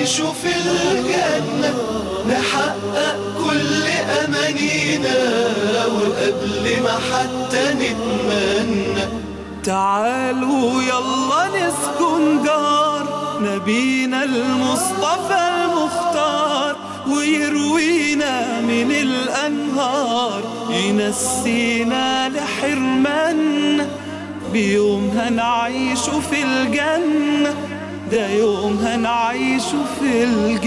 نعيش في الجنة نحقق كل أمانينا وقبل ما حتى نتمنى تعالوا يلا نسكن جار نبينا المصطفى المختار ويروينا من الأنهار ينسينا لحرمنا بيوم هنعيش في الجنة ده يوم هنعيش في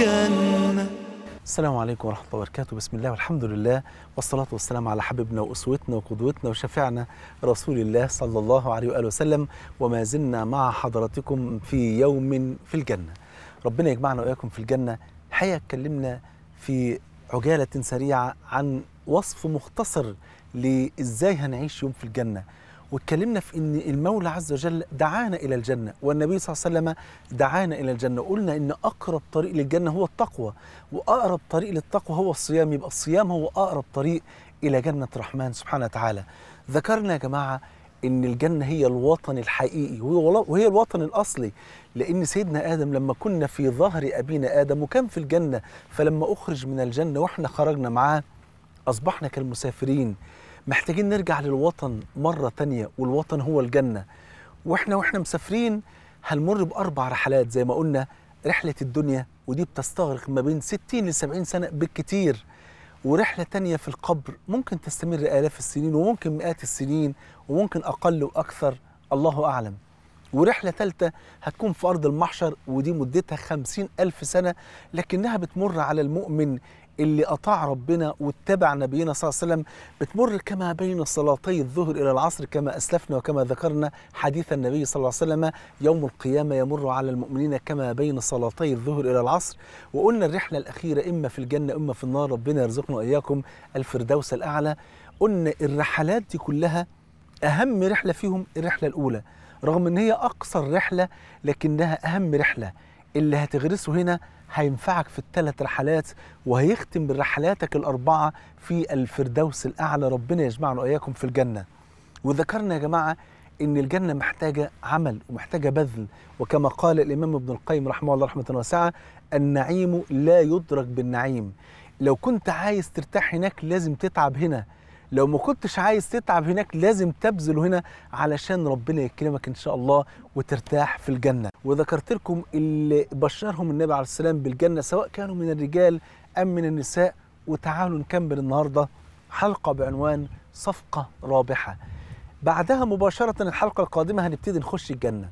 الجنة السلام عليكم ورحمة الله وبركاته بسم الله والحمد لله والصلاة والسلام على حبيبنا وأسوتنا وقدوتنا وشفيعنا رسول الله صلى الله عليه وآله وسلم وما زلنا مع حضراتكم في يوم في الجنة ربنا يجمعنا وإياكم في الجنة الحقيقة اتكلمنا في عجالة سريعة عن وصف مختصر لإزاي هنعيش يوم في الجنة واتكلمنا في ان المولى عز وجل دعانا الى الجنه والنبي صلى الله عليه وسلم دعانا الى الجنه قلنا ان اقرب طريق للجنه هو التقوى واقرب طريق للتقوى هو الصيام يبقى الصيام هو اقرب طريق الى جنه الرحمن سبحانه وتعالى ذكرنا يا جماعه ان الجنه هي الوطن الحقيقي وهي الوطن الاصلي لان سيدنا ادم لما كنا في ظهر ابينا ادم وكان في الجنه فلما اخرج من الجنه واحنا خرجنا معاه اصبحنا كالمسافرين محتاجين نرجع للوطن مرة تانية والوطن هو الجنة واحنا واحنا مسافرين هنمر بأربع رحلات زي ما قلنا رحلة الدنيا ودي بتستغرق ما بين 60 ل 70 سنة بالكتير ورحلة تانية في القبر ممكن تستمر آلاف السنين وممكن مئات السنين وممكن أقل وأكثر الله أعلم ورحلة ثالثة هتكون في أرض المحشر ودي مدتها خمسين ألف سنة لكنها بتمر على المؤمن اللي أطاع ربنا واتبع نبينا صلى الله عليه وسلم بتمر كما بين صلاتي الظهر إلى العصر كما أسلفنا وكما ذكرنا حديث النبي صلى الله عليه وسلم يوم القيامة يمر على المؤمنين كما بين صلاتي الظهر إلى العصر وقلنا الرحلة الأخيرة إما في الجنة إما في النار ربنا يرزقنا وإياكم الفردوس الأعلى قلنا الرحلات دي كلها أهم رحلة فيهم الرحلة الأولى رغم ان هي اقصر رحله لكنها اهم رحله اللي هتغرسه هنا هينفعك في الثلاث رحلات وهيختم برحلاتك الاربعه في الفردوس الاعلى ربنا يجمعنا واياكم في الجنه وذكرنا يا جماعه ان الجنه محتاجه عمل ومحتاجه بذل وكما قال الامام ابن القيم رحمه الله رحمه واسعه النعيم لا يدرك بالنعيم لو كنت عايز ترتاح هناك لازم تتعب هنا لو ما كنتش عايز تتعب هناك لازم تبذل هنا علشان ربنا يكرمك ان شاء الله وترتاح في الجنه وذكرت لكم اللي بشرهم النبي عليه السلام بالجنه سواء كانوا من الرجال ام من النساء وتعالوا نكمل النهارده حلقه بعنوان صفقه رابحه بعدها مباشره الحلقه القادمه هنبتدي نخش الجنه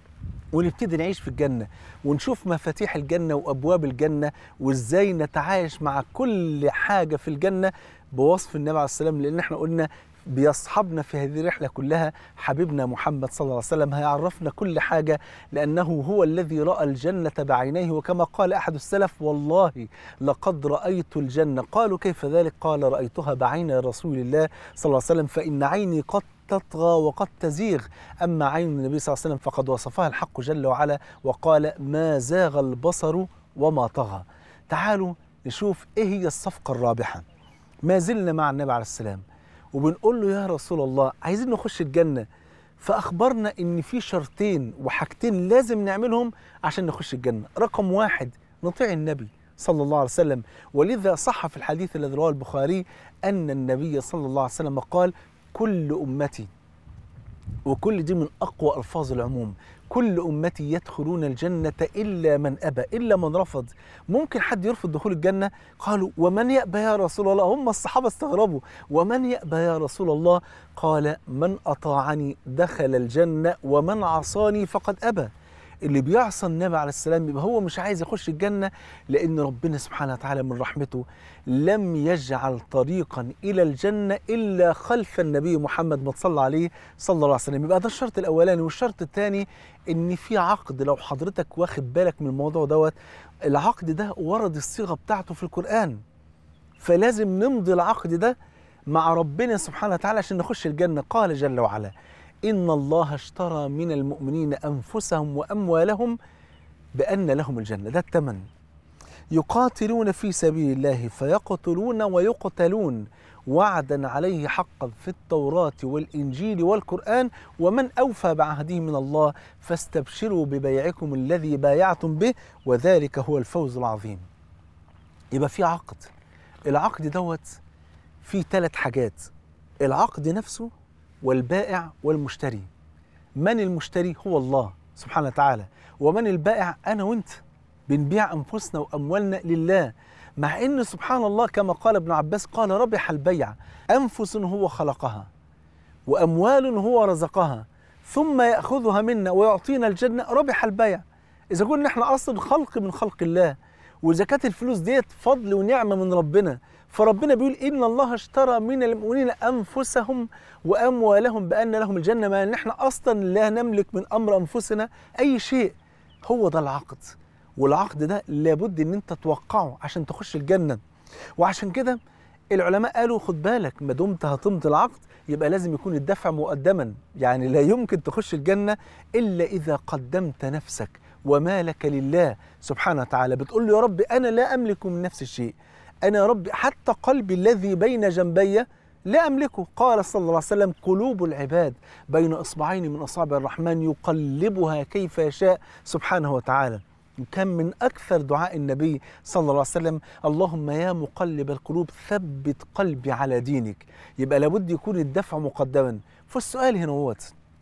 ونبتدي نعيش في الجنة ونشوف مفاتيح الجنة وأبواب الجنة وإزاي نتعايش مع كل حاجة في الجنة بوصف النبي عليه السلام لأن احنا قلنا بيصحبنا في هذه الرحلة كلها حبيبنا محمد صلى الله عليه وسلم هيعرفنا كل حاجة لأنه هو الذي رأى الجنة بعينيه وكما قال أحد السلف والله لقد رأيت الجنة قالوا كيف ذلك قال رأيتها بعين رسول الله صلى الله عليه وسلم فإن عيني قد تطغى وقد تزيغ أما عين النبي صلى الله عليه وسلم فقد وصفها الحق جل وعلا وقال ما زاغ البصر وما طغى تعالوا نشوف إيه هي الصفقة الرابحة ما زلنا مع النبي عليه السلام وبنقول له يا رسول الله عايزين نخش الجنة فأخبرنا إن في شرطين وحاجتين لازم نعملهم عشان نخش الجنة رقم واحد نطيع النبي صلى الله عليه وسلم ولذا صح في الحديث الذي رواه البخاري أن النبي صلى الله عليه وسلم قال كل أمتي وكل دي من أقوى ألفاظ العموم كل أمتي يدخلون الجنة إلا من أبى إلا من رفض ممكن حد يرفض دخول الجنة قالوا ومن يأبى يا رسول الله هم الصحابة استغربوا ومن يأبى يا رسول الله قال من أطاعني دخل الجنة ومن عصاني فقد أبى اللي بيعصى النبي عليه السلام يبقى هو مش عايز يخش الجنة لأن ربنا سبحانه وتعالى من رحمته لم يجعل طريقا إلى الجنة إلا خلف النبي محمد ما صلى عليه صلى الله عليه وسلم يبقى ده الشرط الأولاني والشرط الثاني إن في عقد لو حضرتك واخد بالك من الموضوع دوت العقد ده ورد الصيغة بتاعته في القرآن فلازم نمضي العقد ده مع ربنا سبحانه وتعالى عشان نخش الجنة قال جل وعلا إن الله اشترى من المؤمنين أنفسهم وأموالهم بأن لهم الجنة ده الثمن يقاتلون في سبيل الله فيقتلون ويقتلون وعدا عليه حقا في التوراة والإنجيل والقرآن ومن أوفى بعهده من الله فاستبشروا ببيعكم الذي بايعتم به وذلك هو الفوز العظيم يبقى في عقد العقد دوت فيه ثلاث حاجات العقد نفسه والبائع والمشتري من المشتري هو الله سبحانه وتعالى ومن البائع أنا وأنت بنبيع أنفسنا وأموالنا لله مع ان سبحان الله كما قال ابن عباس قال ربح البيع انفس هو خلقها واموال هو رزقها ثم ياخذها منا ويعطينا الجنه ربح البيع اذا كنا احنا اصلا خلق من خلق الله وزكاه الفلوس ديت فضل ونعمه من ربنا فربنا بيقول ان الله اشترى من المؤمنين انفسهم واموالهم بان لهم الجنه ما ان احنا اصلا لا نملك من امر انفسنا اي شيء هو ده العقد والعقد ده لابد ان انت توقعه عشان تخش الجنه وعشان كده العلماء قالوا خد بالك ما دمت هتمضي العقد يبقى لازم يكون الدفع مقدما يعني لا يمكن تخش الجنه الا اذا قدمت نفسك ومالك لله سبحانه وتعالى بتقول له يا رب انا لا املك من نفسي شيء انا يا رب حتى قلبي الذي بين جنبي لا املكه قال صلى الله عليه وسلم قلوب العباد بين اصبعين من اصابع الرحمن يقلبها كيف يشاء سبحانه وتعالى كان من أكثر دعاء النبي صلى الله عليه وسلم اللهم يا مقلب القلوب ثبت قلبي على دينك يبقى لابد يكون الدفع مقدما فالسؤال هنا هو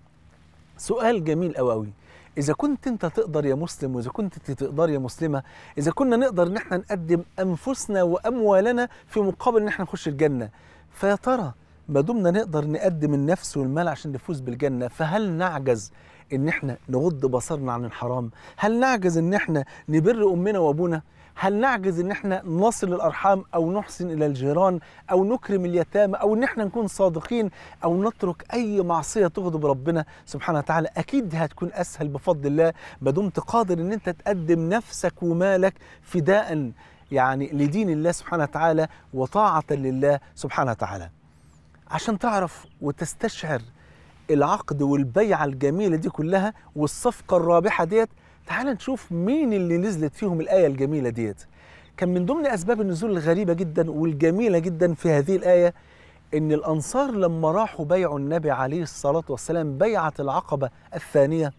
سؤال جميل أوي أوي إذا كنت أنت تقدر يا مسلم وإذا كنت أنت تقدر يا مسلمة إذا كنا نقدر إن احنا نقدم أنفسنا وأموالنا في مقابل إن احنا نخش الجنة فيا ترى ما دمنا نقدر نقدم النفس والمال عشان نفوز بالجنة فهل نعجز ان احنا نغض بصرنا عن الحرام هل نعجز ان احنا نبر امنا وابونا هل نعجز ان احنا نصل الارحام او نحسن الى الجيران او نكرم اليتامى او ان احنا نكون صادقين او نترك اي معصيه تغضب ربنا سبحانه وتعالى اكيد دي هتكون اسهل بفضل الله ما دمت قادر ان انت تقدم نفسك ومالك فداء يعني لدين الله سبحانه وتعالى وطاعه لله سبحانه وتعالى عشان تعرف وتستشعر العقد والبيعة الجميلة دي كلها والصفقة الرابحة ديت تعال نشوف مين اللي نزلت فيهم الآية الجميلة ديت كان من ضمن أسباب النزول الغريبة جدا والجميلة جدا في هذه الآية إن الأنصار لما راحوا بيعوا النبي عليه الصلاة والسلام بيعة العقبة الثانية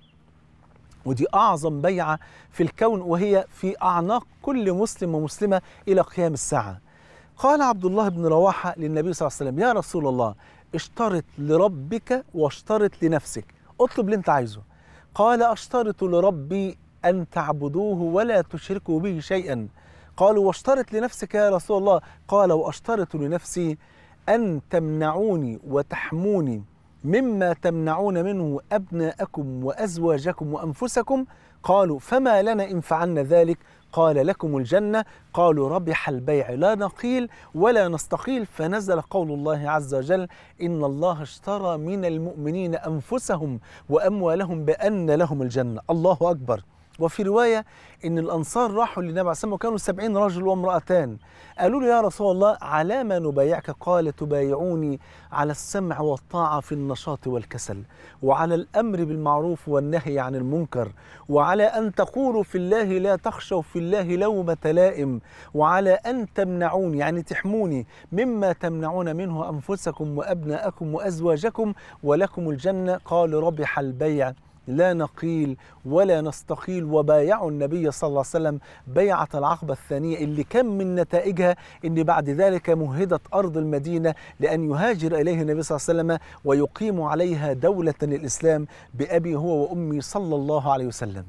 ودي أعظم بيعة في الكون وهي في أعناق كل مسلم ومسلمة إلى قيام الساعة قال عبد الله بن رواحة للنبي صلى الله عليه وسلم يا رسول الله اشترط لربك واشترط لنفسك اطلب اللي انت عايزه قال اشترط لربي ان تعبدوه ولا تشركوا به شيئا قالوا واشترط لنفسك يا رسول الله قال واشترط لنفسي ان تمنعوني وتحموني مما تمنعون منه ابناءكم وازواجكم وانفسكم قالوا فما لنا ان فعلنا ذلك قال لكم الجنة قالوا ربح البيع لا نقيل ولا نستقيل فنزل قول الله عز وجل إن الله اشترى من المؤمنين أنفسهم وأموالهم بأن لهم الجنة الله أكبر وفي رواية إن الأنصار راحوا للنبي عليه الصلاة وكانوا سبعين رجل وامرأتان قالوا له يا رسول الله على ما نبايعك قال تبايعوني على السمع والطاعة في النشاط والكسل وعلى الأمر بالمعروف والنهي عن المنكر وعلى أن تقولوا في الله لا تخشوا في الله لومة لائم وعلى أن تمنعوني يعني تحموني مما تمنعون منه أنفسكم وأبناءكم وأزواجكم ولكم الجنة قال ربح البيع لا نقيل ولا نستقيل وبايعوا النبي صلى الله عليه وسلم بيعة العقبة الثانية اللي كان من نتائجها أن بعد ذلك مهدت أرض المدينة لأن يهاجر إليه النبي صلى الله عليه وسلم ويقيم عليها دولة الإسلام بأبي هو وأمي صلى الله عليه وسلم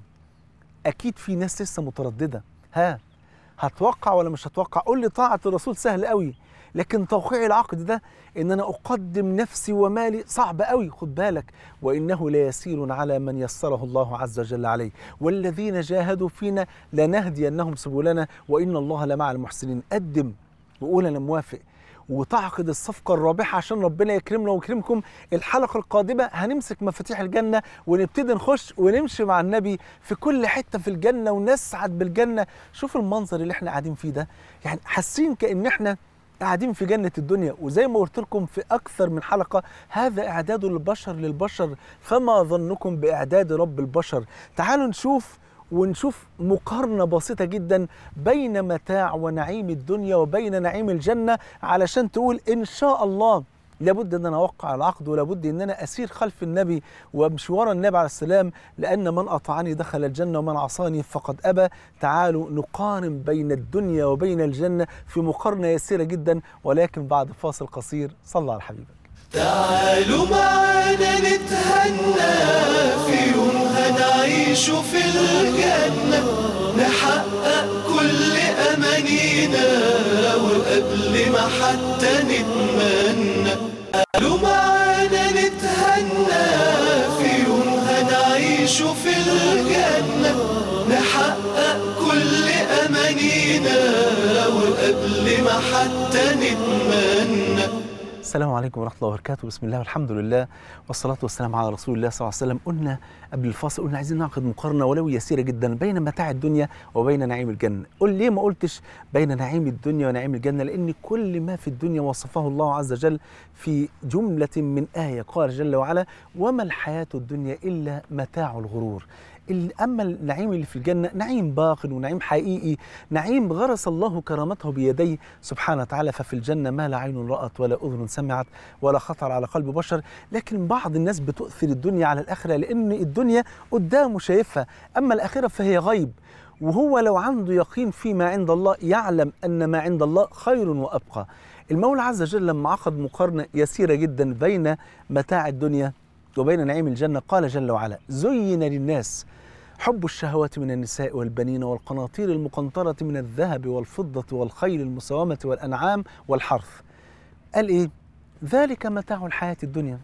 أكيد في ناس لسه مترددة ها هتوقع ولا مش هتوقع قول لي طاعة الرسول سهل قوي لكن توقيع العقد ده ان انا اقدم نفسي ومالي صعب قوي خد بالك وانه ليسير على من يسره الله عز وجل عليه والذين جاهدوا فينا لنهدينهم سبلنا وان الله لمع المحسنين قدم وقول انا موافق وتعقد الصفقة الرابحة عشان ربنا يكرمنا ويكرمكم الحلقة القادمة هنمسك مفاتيح الجنة ونبتدي نخش ونمشي مع النبي في كل حتة في الجنة ونسعد بالجنة شوف المنظر اللي احنا قاعدين فيه ده يعني حاسين كأن احنا قاعدين في جنة الدنيا وزي ما قلت لكم في أكثر من حلقة هذا إعداد البشر للبشر فما ظنكم بإعداد رب البشر تعالوا نشوف ونشوف مقارنة بسيطة جدا بين متاع ونعيم الدنيا وبين نعيم الجنة علشان تقول إن شاء الله لابد ان انا اوقع العقد ولابد ان انا اسير خلف النبي وامشي ورا النبي عليه السلام لان من اطاعني دخل الجنه ومن عصاني فقد ابى تعالوا نقارن بين الدنيا وبين الجنه في مقارنه يسيره جدا ولكن بعد فاصل قصير صلى على حبيبك تعالوا معانا نتهنى في يوم هنعيش في الجنة نحقق كل أمانينا وقبل ما حتى نتمنى تعالوا معانا نتهنى في يوم هنعيش في الجنة نحقق كل أمانينا وقبل ما حتى نتمنى السلام عليكم ورحمة الله وبركاته بسم الله والحمد لله والصلاة والسلام على رسول الله صلى الله عليه وسلم قلنا قبل الفاصل قلنا عايزين نعقد مقارنة ولو يسيرة جدا بين متاع الدنيا وبين نعيم الجنة قل ليه ما قلتش بين نعيم الدنيا ونعيم الجنة لأن كل ما في الدنيا وصفه الله عز وجل في جملة من آية قال جل وعلا وما الحياة الدنيا إلا متاع الغرور ال- أما النعيم اللي في الجنة نعيم باق ونعيم حقيقي نعيم غرس الله كرامته بيديه سبحانه وتعالى ففي الجنة ما لا عين رأت ولا أذن سمعت ولا خطر على قلب بشر لكن بعض الناس بتؤثر الدنيا على الآخرة لأن الدنيا قدامه شايفها أما الآخرة فهي غيب وهو لو عنده يقين فيما عند الله يعلم أن ما عند الله خير وأبقى المولى عز وجل لما عقد مقارنة يسيرة جدا بين متاع الدنيا وبين نعيم الجنة قال جل وعلا زين للناس حب الشهوات من النساء والبنين والقناطير المقنطرة من الذهب والفضة والخيل المسومة والأنعام والحرث قال إيه؟ ذلك متاع الحياة الدنيا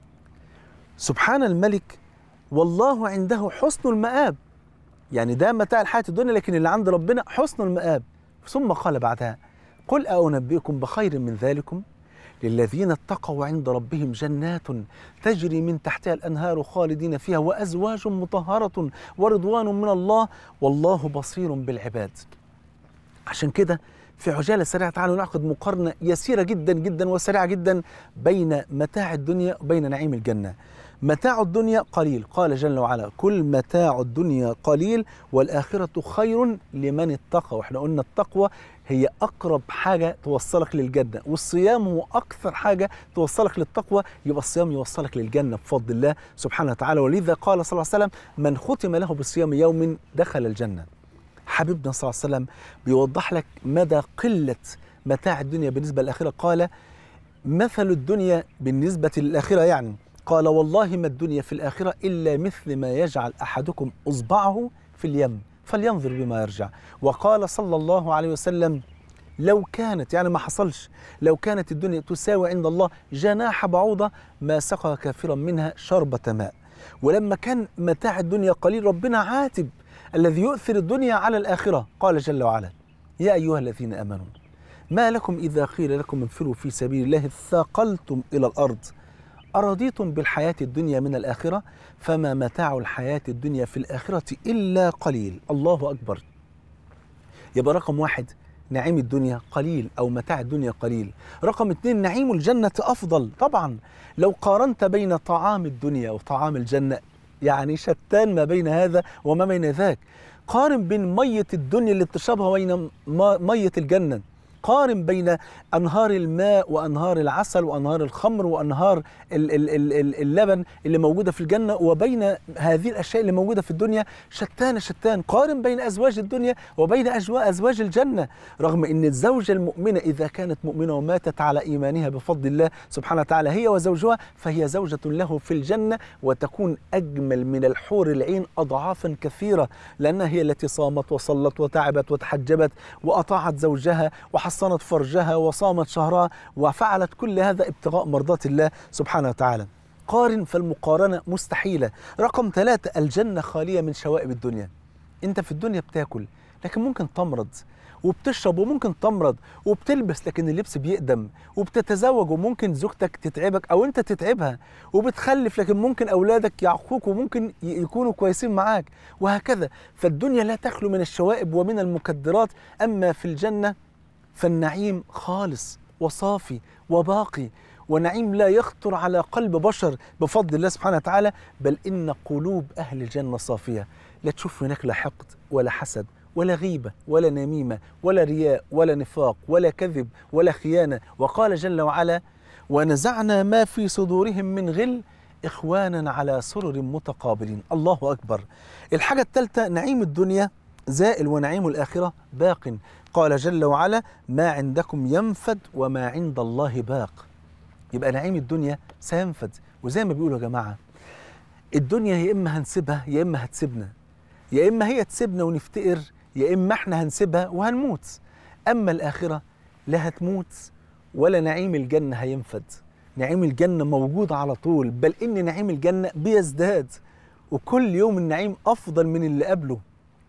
سبحان الملك والله عنده حسن المآب يعني ده متاع الحياة الدنيا لكن اللي عند ربنا حسن المآب ثم قال بعدها قل أنبئكم بخير من ذلكم للذين اتقوا عند ربهم جنات تجري من تحتها الانهار خالدين فيها وازواج مطهره ورضوان من الله والله بصير بالعباد. عشان كده في عجاله سريعه تعالوا نعقد مقارنه يسيره جدا جدا وسريعه جدا بين متاع الدنيا وبين نعيم الجنه. متاع الدنيا قليل قال جل وعلا كل متاع الدنيا قليل والآخرة خير لمن اتقى واحنا قلنا التقوى هي أقرب حاجة توصلك للجنة والصيام هو أكثر حاجة توصلك للتقوى يبقى الصيام يوصلك للجنة بفضل الله سبحانه وتعالى ولذا قال صلى الله عليه وسلم من ختم له بالصيام يوم دخل الجنة حبيبنا صلى الله عليه وسلم بيوضح لك مدى قلة متاع الدنيا بالنسبة للآخرة قال مثل الدنيا بالنسبة للآخرة يعني قال والله ما الدنيا في الآخرة إلا مثل ما يجعل أحدكم إصبعه في اليم فلينظر بما يرجع وقال صلى الله عليه وسلم لو كانت يعني ما حصلش لو كانت الدنيا تساوي عند الله جناح بعوضة ما سقى كافرا منها شربة ماء ولما كان متاع الدنيا قليل ربنا عاتب الذي يؤثر الدنيا على الآخرة قال جل وعلا يا أيها الذين آمنوا ما لكم إذا قيل لكم انفروا في سبيل الله ثاقلتم إلى الأرض أرضيتم بالحياة الدنيا من الآخرة فما متاع الحياة الدنيا في الآخرة إلا قليل الله أكبر يبقى رقم واحد نعيم الدنيا قليل أو متاع الدنيا قليل رقم اتنين نعيم الجنة أفضل طبعا لو قارنت بين طعام الدنيا وطعام الجنة يعني شتان ما بين هذا وما بين ذاك قارن بين مية الدنيا اللي بتشربها وبين مية الجنة قارن بين انهار الماء وانهار العسل وانهار الخمر وانهار ال- ال- ال- ال- اللبن اللي موجوده في الجنه وبين هذه الاشياء اللي موجوده في الدنيا شتان شتان قارن بين ازواج الدنيا وبين أجوا- ازواج الجنه رغم ان الزوجه المؤمنه اذا كانت مؤمنه وماتت على ايمانها بفضل الله سبحانه وتعالى هي وزوجها فهي زوجه له في الجنه وتكون اجمل من الحور العين اضعافا كثيره لانها هي التي صامت وصلت وتعبت وتحجبت واطاعت زوجها وحصنت فرجها وصامت شهرها وفعلت كل هذا ابتغاء مرضات الله سبحانه وتعالى قارن فالمقارنة مستحيلة رقم ثلاثة الجنة خالية من شوائب الدنيا انت في الدنيا بتاكل لكن ممكن تمرض وبتشرب وممكن تمرض وبتلبس لكن اللبس بيقدم وبتتزوج وممكن زوجتك تتعبك او انت تتعبها وبتخلف لكن ممكن اولادك يعقوك وممكن ي- يكونوا كويسين معاك وهكذا فالدنيا لا تخلو من الشوائب ومن المكدرات اما في الجنه فالنعيم خالص وصافي وباقي ونعيم لا يخطر على قلب بشر بفضل الله سبحانه وتعالى بل إن قلوب أهل الجنة صافية لا تشوف هناك لا حقد ولا حسد ولا غيبة ولا نميمة ولا رياء ولا نفاق ولا كذب ولا خيانة وقال جل وعلا ونزعنا ما في صدورهم من غل إخوانا على سرر متقابلين الله أكبر الحاجة الثالثة نعيم الدنيا زائل ونعيم الآخرة باق قال جل وعلا ما عندكم ينفد وما عند الله باق يبقى نعيم الدنيا سينفد وزي ما بيقولوا يا جماعة الدنيا يا إما هنسيبها يا إما هتسيبنا يا إما هي تسيبنا ونفتقر يا إما إحنا هنسيبها وهنموت أما الآخرة لا هتموت ولا نعيم الجنة هينفد نعيم الجنة موجود على طول بل إن نعيم الجنة بيزداد وكل يوم النعيم أفضل من اللي قبله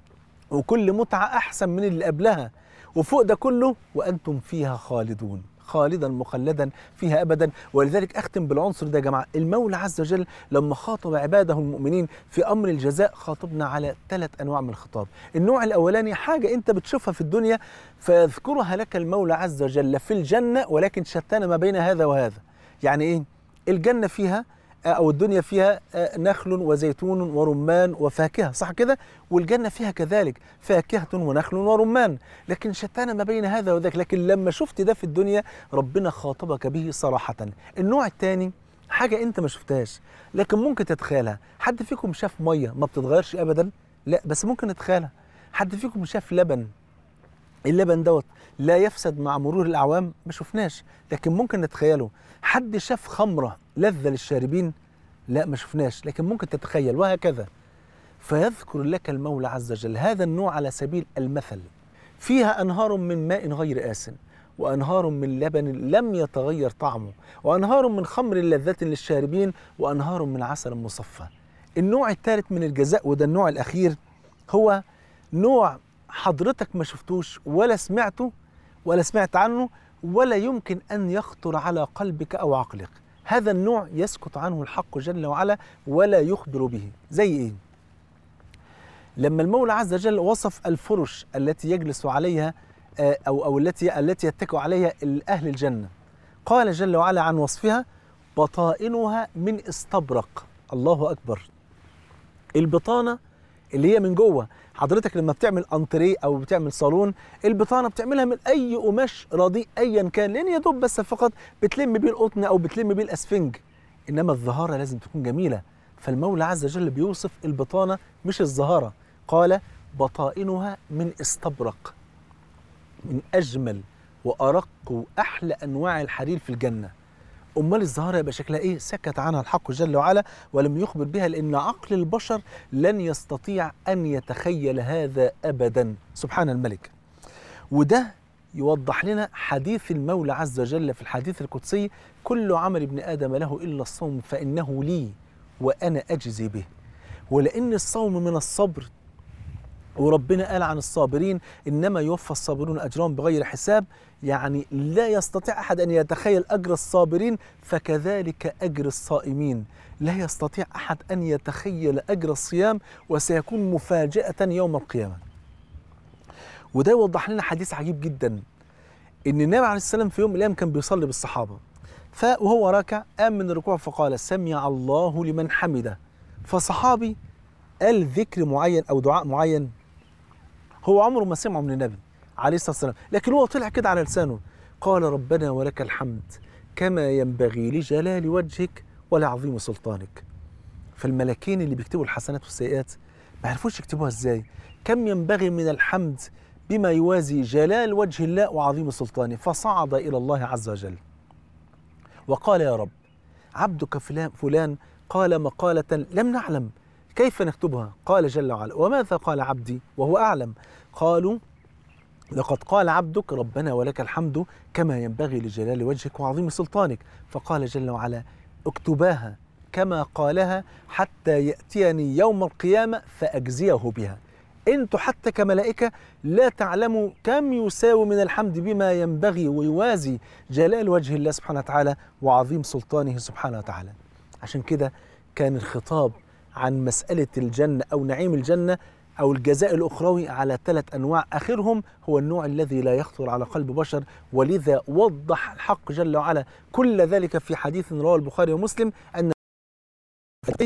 وكل متعة أحسن من اللي قبلها وفوق ده كله وأنتم فيها خالدون خالدا مخلدا فيها ابدا ولذلك اختم بالعنصر ده يا جماعه المولى عز وجل لما خاطب عباده المؤمنين في امر الجزاء خاطبنا على ثلاث انواع من الخطاب النوع الاولاني حاجه انت بتشوفها في الدنيا فيذكرها لك المولى عز وجل في الجنه ولكن شتان ما بين هذا وهذا يعني ايه الجنه فيها او الدنيا فيها نخل وزيتون ورمان وفاكهه صح كده والجنه فيها كذلك فاكهه ونخل ورمان لكن شتان ما بين هذا وذاك لكن لما شفت ده في الدنيا ربنا خاطبك به صراحه النوع الثاني حاجه انت ما شفتهاش لكن ممكن تتخيلها حد فيكم شاف ميه ما بتتغيرش ابدا لا بس ممكن نتخيلها حد فيكم شاف لبن اللبن دوت لا يفسد مع مرور الاعوام ما شفناش لكن ممكن نتخيله حد شاف خمره لذه للشاربين لا ما شفناش لكن ممكن تتخيل وهكذا فيذكر لك المولى عز وجل هذا النوع على سبيل المثل فيها انهار من ماء غير آسن وانهار من لبن لم يتغير طعمه وانهار من خمر لذة للشاربين وانهار من عسل مصفى النوع الثالث من الجزاء وده النوع الاخير هو نوع حضرتك ما شفتوش ولا سمعته ولا سمعت عنه ولا يمكن ان يخطر على قلبك او عقلك هذا النوع يسكت عنه الحق جل وعلا ولا يخبر به زي ايه لما المولى عز وجل وصف الفرش التي يجلس عليها او او التي التي يتكئ عليها اهل الجنه قال جل وعلا عن وصفها بطائنها من استبرق الله اكبر البطانه اللي هي من جوه حضرتك لما بتعمل انتريه او بتعمل صالون البطانه بتعملها من اي قماش رديء ايا كان لان يا دوب بس فقط بتلم بيه القطن او بتلم بيه الاسفنج انما الظهاره لازم تكون جميله فالمولى عز وجل بيوصف البطانه مش الظهاره قال بطائنها من استبرق من اجمل وارق واحلى انواع الحرير في الجنه امال الزهره يبقى شكلها ايه سكت عنها الحق جل وعلا ولم يخبر بها لان عقل البشر لن يستطيع ان يتخيل هذا ابدا سبحان الملك وده يوضح لنا حديث المولى عز وجل في الحديث القدسي كل عمل ابن ادم له الا الصوم فانه لي وانا اجزي به ولان الصوم من الصبر وربنا قال عن الصابرين انما يوفى الصابرون اجرهم بغير حساب يعني لا يستطيع احد ان يتخيل اجر الصابرين فكذلك اجر الصائمين لا يستطيع احد ان يتخيل اجر الصيام وسيكون مفاجاه يوم القيامه وده يوضح لنا حديث عجيب جدا ان النبي عليه السلام في يوم من الايام كان بيصلي بالصحابه فوهو راكع قام من الركوع فقال سمع الله لمن حمده فصحابي قال ذكر معين او دعاء معين هو عمره ما سمعه من النبي عليه الصلاه والسلام لكن هو طلع كده على لسانه قال ربنا ولك الحمد كما ينبغي لجلال وجهك ولعظيم سلطانك فالملكين اللي بيكتبوا الحسنات والسيئات ما عرفوش يكتبوها ازاي كم ينبغي من الحمد بما يوازي جلال وجه الله وعظيم سلطانه فصعد الى الله عز وجل وقال يا رب عبدك فلان, فلان قال مقالة لم نعلم كيف نكتبها قال جل وعلا وماذا قال عبدي وهو أعلم قالوا لقد قال عبدك ربنا ولك الحمد كما ينبغي لجلال وجهك وعظيم سلطانك فقال جل وعلا اكتباها كما قالها حتى يأتيني يوم القيامة فأجزيه بها انتوا حتى كملائكة لا تعلموا كم يساوي من الحمد بما ينبغي ويوازي جلال وجه الله سبحانه وتعالى وعظيم سلطانه سبحانه وتعالى عشان كده كان الخطاب عن مسألة الجنة أو نعيم الجنة أو الجزاء الأخروي على ثلاث أنواع آخرهم هو النوع الذي لا يخطر على قلب بشر ولذا وضح الحق جل وعلا كل ذلك في حديث رواه البخاري ومسلم أن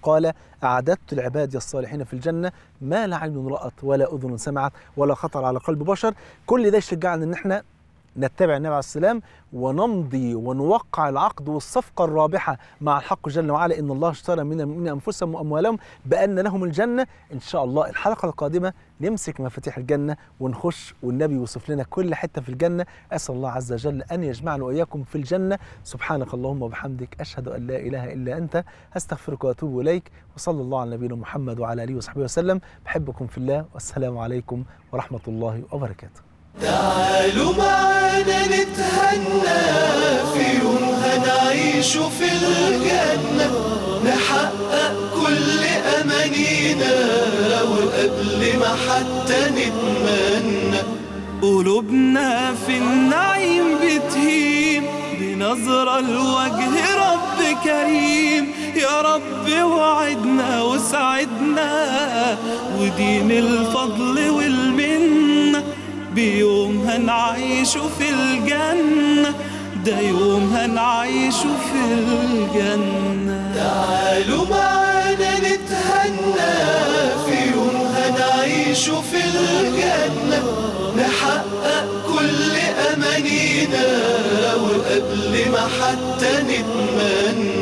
قال أعددت لعبادي الصالحين في الجنة ما لا عين رأت ولا أذن سمعت ولا خطر على قلب بشر كل ده يشجعنا إن احنا نتبع النبي عليه السلام ونمضي ونوقع العقد والصفقة الرابحة مع الحق جل وعلا إن الله اشترى من المؤمنين أنفسهم وأموالهم بأن لهم الجنة إن شاء الله الحلقة القادمة نمسك مفاتيح الجنة ونخش والنبي يوصف لنا كل حتة في الجنة أسأل الله عز وجل أن يجمعنا وإياكم في الجنة سبحانك اللهم وبحمدك أشهد أن لا إله إلا أنت أستغفرك وأتوب إليك وصلى الله على نبينا محمد وعلى آله وصحبه وسلم بحبكم في الله والسلام عليكم ورحمة الله وبركاته تعالوا معانا نتهنى في يوم هنعيش في الجنة نحقق كل أمانينا وقبل ما حتى نتمنى قلوبنا في النعيم بتهيم بنظرة لوجه رب كريم يا رب وعدنا وسعدنا ودين الفضل والمنه بيوم هنعيش في الجنة ده يوم هنعيش في الجنة تعالوا معانا نتهنى في يوم هنعيش في الجنة نحقق كل أمانينا وقبل ما حتى نتمنى